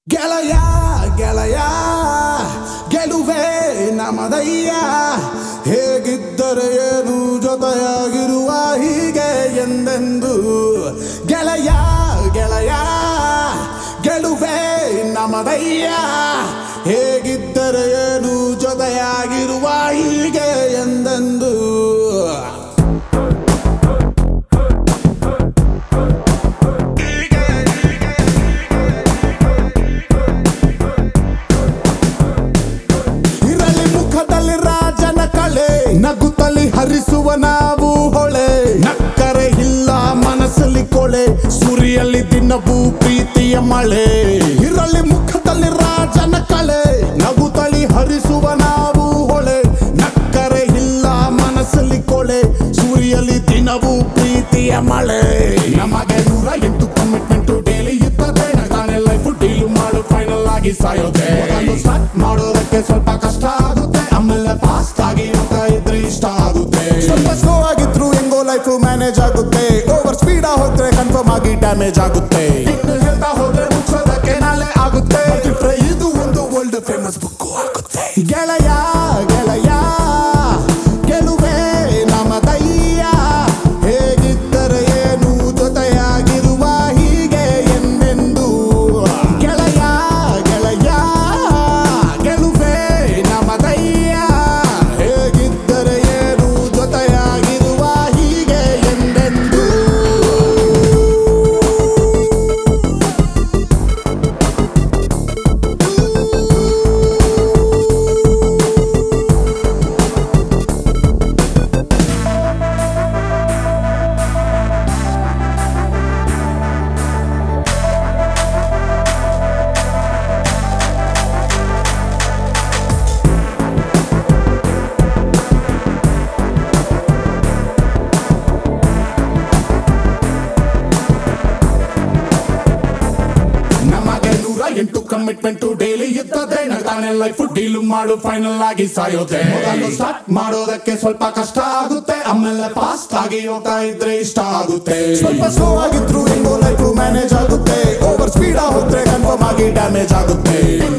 ಗೆಳೆಯ ಗೆಳೆಯ ಗೆಲುವೆ ನಮದಯ್ಯ ಹೇಗಿದ್ದರೆ ಏನು ಜೊತೆಯಾಗಿರುವ ಹೀಗೆ ಎಂದೆಂದು ಗೆಳೆಯ ಗೆಳೆಯ ಗೆಲುವೆ ನಮದಯ್ಯ ಹೇಗಿದ್ದರೆ ಏನು ಜೊತೆಯಾಗಿರುವ ಹೀಗೆ ಎಂದೆಂದು ಇರಲಿ ಮುಖದಲ್ಲಿ ರಾಜನ ಕಳೆ ನಗುತ್ತಲಿ ಹರಿಸುವ ನಾವು ಹೊಳೆ ನಕ್ಕರೆ ಇಲ್ಲ ಮನಸ್ಸಲ್ಲಿ ಕೊಳೆ ಸುರಿಯಲ್ಲಿ ದಿನವೂ ಪ್ರೀತಿಯ ಮಳೆ ಇರಲಿ ಮುಖದಲ್ಲಿ ರಾಜನ ಕಳೆ ನಗುತ್ತಲಿ ಹರಿಸುವ ನಾವು ಹೊಳೆ ನಕ್ಕರೆ ಇಲ್ಲ ಮನಸ್ಸಲ್ಲಿ ಕೊಳೆ ಸೂರ್ಯಲ್ಲಿ ದಿನವೂ ಪ್ರೀತಿಯ ಮಳೆ ನಮಗೆ ನೂರ ಎಂಟು ಕಮಿಟ್ಮೆಂಟ್ ಡೈಲಿ ಇರ್ತದೆ ನಗಾನೆ ಲೈಫ್ ಡೀಲ್ ಮಾಡು ಫೈನಲ್ ಆಗಿ ಸಾಯೋದೆ ಸ್ಟಾರ್ಟ್ ಮಾಡೋದಕ್ಕೆ ಸ್ವಲ್ಪ ಕಷ್ಟ ಆಗುತ್ತೆ ಆಮೇಲೆ ಫಾಸ್ಟ್ ಆಗಿ ಹೋಗ್ತಾ ಇದ್ರೆ ಇಷ್ಟ ಆಗುತ್ತೆ ಸ್ವಲ್ಪ ಸ್ಲೋ ಆಗಿದ್ರು ಹೆಂಗೋ ಲೈಫ್ ಮ್ಯಾನೇಜ್ ಆಗುತ್ತೆ ಓವರ್ ಸ್ಪೀಡ್ ಹೋದ್ರೆ ಕನ್ಫರ್ಮ್ ಆಗಿ ಡ್ಯಾಮೇಜ್ ಆಗುತ್ತೆ ಇನ್ನು ಹೇಳ್ತಾ ಹೋದ್ರೆ ಮುಗಿಸೋದಕ್ಕೆ ನಾಳೆ ಆಗುತ್ತೆ ಬಿಟ್ರೆ ಇದು ಒಂದು ವರ್ಲ್ಡ್ ಫೇಮಸ್ ಬುಕ್ ಆಗುತ್ತೆ ಗೆಳೆಯ ಗೆಳೆಯ ಗೆಲುವೆ ನಮದಯ್ಯ ಹೇಗಿದ್ದರೆ ಏನು ಜೊತೆಯಾಗಿರುವ ಹೀಗೆ ಎಂದೆಂದು ಗೆಳೆಯ ಗೆಳೆಯ ಗೆಲುವೆ ನಮದಯ್ಯ ಹೇಗಿದ್ದರೆ ಏನು ಜೊತೆಯಾಗಿರುವ ಹೀಗೆ ಎಂದೆಂದು ನಮಗೆ ನೂರ ಎಂಟು ಕಮಿಟ್ಮೆಂಟ್ ಡೈಲಿ ಇರ್ತದೆ ನಗಾನೆ ಲೈಫ್ ಡೀಲ್ ಮಾಡು ಫೈನಲ್ ಆಗಿ ಸಾಯೋದೆ ಮೊದಲು ಸ್ಟಾರ್ಟ್ ಮಾಡೋದಕ್ಕೆ ಸ್ವಲ್ಪ ಕಷ್ಟ ಆಗುತ್ತೆ ಆಮೇಲೆ ಫಾಸ್ಟ್ ಆಗಿ ಹೋಗ್ತಾ ಇದ್ರೆ ಇಷ್ಟ ಆಗುತ್ತೆ ಸ್ವಲ್ಪ ಸ್ಲೋ ಆಗಿದ್ರು ಹೆಂಗೋ ಲೈಫ್ ಮ್ಯಾನೇಜ್ ಆಗುತ್ತೆ ಓವರ್ ಸ್ಪೀಡ್ ಹೋದ್ರೆ ಕನ್ಫರ್ಮ್ ಆಗಿ ಡ್ಯಾಮೇಜ್ ಆಗುತ್ತೆ